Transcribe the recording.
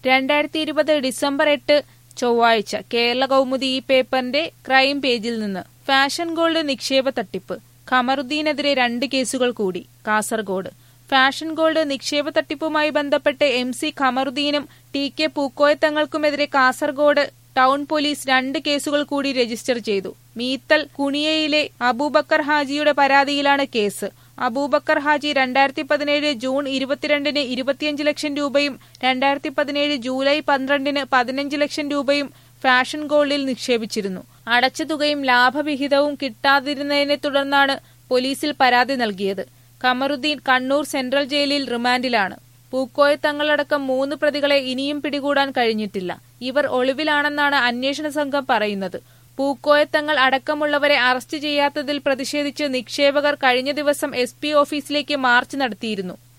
രണ്ടായിരത്തി ഇരുപത് ഡിസംബർ എട്ട് ചൊവ്വാഴ്ച കേരള കൗമുദി ഈ പേപ്പറിന്റെ ക്രൈം പേജിൽ നിന്ന് ഫാഷൻ ഗോൾഡ് നിക്ഷേപ തട്ടിപ്പ് ഖമറുദ്ദീനെതിരെ രണ്ട് കേസുകൾ കൂടി കാസർഗോഡ് ഫാഷൻ ഗോൾഡ് നിക്ഷേപ തട്ടിപ്പുമായി ബന്ധപ്പെട്ട് എം സി ഖമറുദ്ദീനും ടി കെ പൂക്കോയത്തങ്ങൾക്കുമെതിരെ കാസർഗോഡ് ടൗൺ പോലീസ് രണ്ട് കേസുകൾ കൂടി രജിസ്റ്റർ ചെയ്തു മീത്തൽ കുണിയയിലെ അബൂബക്കർ ഹാജിയുടെ പരാതിയിലാണ് കേസ് അബൂബക്കർ ഹാജി രണ്ടായിരത്തി പതിനേഴ് ജൂൺ ഇരുപത്തിരണ്ടിന് ഇരുപത്തിയഞ്ച് ലക്ഷം രൂപയും രണ്ടായിരത്തി പതിനേഴ് ജൂലൈ പന്ത്രണ്ടിന് പതിനഞ്ച് ലക്ഷം രൂപയും ഫാഷൻ ഗോൾഡിൽ നിക്ഷേപിച്ചിരുന്നു അടച്ച തുകയും ലാഭവിഹിതവും കിട്ടാതിരുന്നതിനെ തുടർന്നാണ് പോലീസിൽ പരാതി നൽകിയത് കമറുദ്ദീൻ കണ്ണൂർ സെൻട്രൽ ജയിലിൽ റിമാൻഡിലാണ് പൂക്കോയത്തങ്ങളടക്കം മൂന്ന് പ്രതികളെ ഇനിയും പിടികൂടാൻ കഴിഞ്ഞിട്ടില്ല ഇവർ ഒളിവിലാണെന്നാണ് അന്വേഷണ സംഘം പറയുന്നത് പൂക്കോയത്തങ്ങൾ അടക്കമുള്ളവരെ അറസ്റ്റ് ചെയ്യാത്തതിൽ പ്രതിഷേധിച്ച് നിക്ഷേപകർ കഴിഞ്ഞ ദിവസം എസ് ഓഫീസിലേക്ക് മാർച്ച് നടത്തിയിരുന്നു